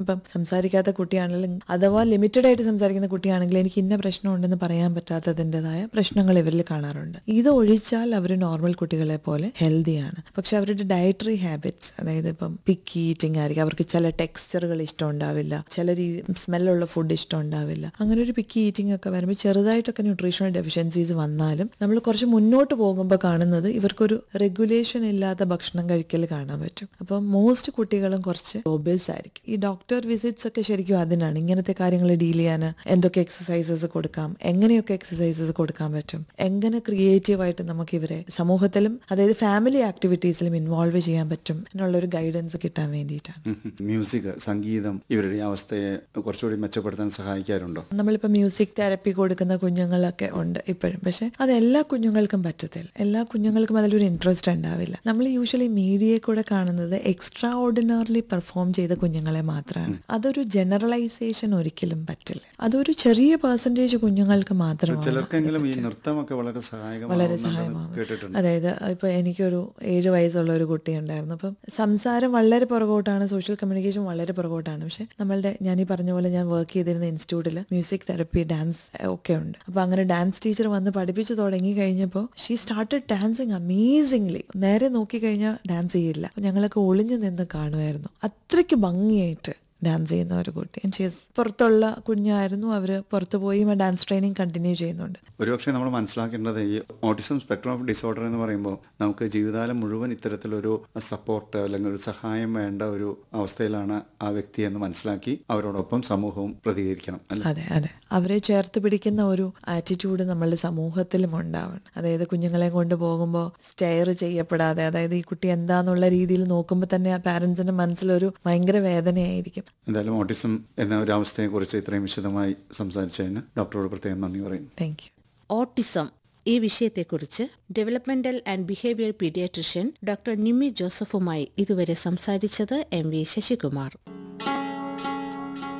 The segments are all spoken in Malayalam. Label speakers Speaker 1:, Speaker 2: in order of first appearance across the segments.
Speaker 1: ഇപ്പം സംസാരിക്കാത്ത കുട്ടിയാണെങ്കിലും അഥവാ ലിമിറ്റഡ് ആയിട്ട് സംസാരിക്കുന്ന കുട്ടിയാണെങ്കിൽ എനിക്ക് ഇന്ന പ്രശ്നം ഉണ്ടെന്ന് പറയാൻ പറ്റാത്തതിൻ്റെതായ പ്രശ്നങ്ങൾ ഇവരിൽ കാണാറുണ്ട് ഇത് ഒഴിച്ചാൽ അവർ നോർമൽ കുട്ടികളെ പോലെ ഹെൽത്തിയാണ് പക്ഷെ അവരുടെ ഡയറ്ററി ഹാബിറ്റ്സ് അതായത് ഇപ്പം പിക്കി ഈറ്റിംഗ് ആയിരിക്കും അവർക്ക് ചില ടെക്സ്ചറുകൾ ഇഷ്ടം ഉണ്ടാവില്ല ചില രീതി സ്മെല്ലുള്ള ഫുഡ് ഇഷ്ടം ഉണ്ടാവില്ല അങ്ങനെ ഒരു പിക്കി ഈറ്റിംഗ് ഒക്കെ വരുമ്പോൾ ചെറുതായിട്ടൊക്കെ ന്യൂട്രീഷണൽ ഡെഫിഷ്യൻസീസ് വന്നാലും നമ്മൾ കുറച്ച് മുന്നോട്ട് പോകുമ്പോൾ കാണുന്നത് ഇവർക്കൊരു റെഗുലേഷൻ ഇല്ലാത്ത ഭക്ഷണം കഴിക്കൽ കാണാൻ പറ്റും അപ്പം മോസ്റ്റ് കുട്ടികളും കുറച്ച് ഒബേസ് ആയിരിക്കും ഈ ഡോക്ടർ വിസിറ്റ്സ് ഒക്കെ ശരിക്കും അതിനാണ് ഇങ്ങനത്തെ കാര്യങ്ങൾ ഡീൽ ചെയ്യാൻ എന്തൊക്കെ എക്സസൈസസ് കൊടുക്കാം എങ്ങനെയൊക്കെ എക്സസൈസസ് കൊടുക്കാൻ പറ്റും എങ്ങനെ ക്രിയേറ്റീവ് ആയിട്ട് നമുക്ക് ഇവരെ സമൂഹത്തിലും അതായത് ഫാമിലി ആക്ടിവിറ്റീസിലും ഇൻവോൾവ് ചെയ്യാൻ പറ്റും എന്നുള്ള ഒരു ഗൈഡൻസ് കിട്ടാൻ വേണ്ടിയിട്ടാണ്
Speaker 2: മ്യൂസിക് സംഗീതം ഇവരുടെ ഈ അവസ്ഥയെ കുറച്ചുകൂടി മെച്ചപ്പെടുത്താൻ സഹായിക്കാറുണ്ടോ
Speaker 1: നമ്മളിപ്പോൾ മ്യൂസിക് തെറപ്പി കൊടുക്കുന്ന കുഞ്ഞുങ്ങളൊക്കെ ഉണ്ട് ഇപ്പോഴും പക്ഷെ അത് എല്ലാ കുഞ്ഞുങ്ങൾക്കും പറ്റത്തില്ല എല്ലാ കുഞ്ഞുങ്ങൾക്കും അതിലൊരു ഇൻട്രസ്റ്റ് ഉണ്ടാവില്ല നമ്മൾ യൂഷ്വലി മീഡിയയിൽ കൂടെ കാണുന്നത് എക്സ്ട്രാ ഓർഡിനറിലി പെർഫോം ചെയ്ത കുഞ്ഞുങ്ങളെ മാത്രമാണ് അതൊരു ജനറലൈസേഷൻ ഒരിക്കലും പറ്റില്ല അതൊരു ചെറിയ പെർസെൻറ്റേജ് കുഞ്ഞുങ്ങൾക്ക് മാത്രമാണ്
Speaker 2: ചിലർക്കെങ്കിലും ഈ നൃത്തമൊക്കെ വളരെ
Speaker 1: വളരെ
Speaker 2: സഹായകമാകുമെന്ന്
Speaker 1: സഹായമാകും
Speaker 2: കേട്ടിട്ടുണ്ട്
Speaker 1: അതായത് ഇപ്പൊ എനിക്കൊരു ഏഴ് വയസ്സുള്ള ഒരു കുട്ടി ഉണ്ടായിരുന്നു അപ്പം സംസാരം വളരെ പുറകോട്ടാണ് സോഷ്യൽ കമ്മ്യൂണിക്കേഷൻ വളരെ പുറകോട്ടാണ് പക്ഷെ നമ്മളുടെ ഞാൻ ഈ പറഞ്ഞ പോലെ ഞാൻ വർക്ക് ചെയ്തിരുന്ന ഇൻസ്റ്റിറ്റ്യൂട്ടിൽ മ്യൂസിക് തെറപ്പി ഡാൻസ് ഒക്കെ ഉണ്ട് അപ്പൊ അങ്ങനെ ഡാൻസ് ടീച്ചർ വന്ന് പഠിപ്പിച്ചു തുടങ്ങി കഴിഞ്ഞപ്പോൾ ഷീ സ്റ്റാർട്ടഡ് ഡാൻസിങ് അമേസിംഗ്ലി നേരെ നോക്കി കഴിഞ്ഞാൽ ഡാൻസ് ചെയ്യില്ല അപ്പൊ ഞങ്ങളൊക്കെ ഒളിഞ്ഞു നിന്ന് കാണുമായിരുന്നു അത്രയ്ക്ക് ഭംഗിയായിട്ട് ഡാൻസ് ചെയ്യുന്ന ഒരു കുട്ടി And she is പുറത്തുള്ള കുഞ്ഞായിരുന്നു അവര് പുറത്തു പോയി ഡാൻസ് ട്രെയിനിങ് കണ്ടിന്യൂ ചെയ്യുന്നുണ്ട്
Speaker 2: ഒരുപക്ഷെ നമ്മൾ മനസ്സിലാക്കേണ്ടത് ഈ ഓട്ടിസം സ്പെക്ട്രം ഓഫ് ഡിസോർഡർ എന്ന് പറയുമ്പോൾ നമുക്ക് ജീവിതകാലം മുഴുവൻ ഇത്തരത്തിലൊരു സപ്പോർട്ട് അല്ലെങ്കിൽ ഒരു സഹായം വേണ്ട ഒരു അവസ്ഥയിലാണ് ആ വ്യക്തി എന്ന് മനസ്സിലാക്കി അവരോടൊപ്പം സമൂഹവും പ്രതികരിക്കണം അല്ലെ
Speaker 1: അതെ അതെ അവരെ ചേർത്ത് പിടിക്കുന്ന ഒരു ആറ്റിറ്റ്യൂഡ് നമ്മളുടെ സമൂഹത്തിലും ഉണ്ടാവണം അതായത് കുഞ്ഞുങ്ങളെ കൊണ്ട് പോകുമ്പോൾ സ്റ്റെയർ ചെയ്യപ്പെടാതെ അതായത് ഈ കുട്ടി എന്താന്നുള്ള രീതിയിൽ നോക്കുമ്പോൾ തന്നെ ആ പാരന്റ്സിന്റെ മനസ്സിലൊരു ഭയങ്കര വേദനയായിരിക്കും
Speaker 2: എന്തായാലും ഓട്ടിസം എന്ന ഒരു അവസ്ഥയെക്കുറിച്ച് ഇത്രയും വിശദമായി സംസാരിച്ചതിന് ഡോക്ടറോട് പ്രത്യേകം നന്ദി പറയുന്നു
Speaker 1: താങ്ക് യു
Speaker 3: ഓട്ടിസം ഈ വിഷയത്തെക്കുറിച്ച് developmental and behaviour paediatrician doctor Nimmi ജോസഫുമായി ഇതുവരെ സംസാരിച്ചത് M V Sasikumar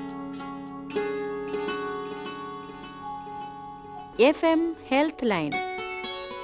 Speaker 4: F M health line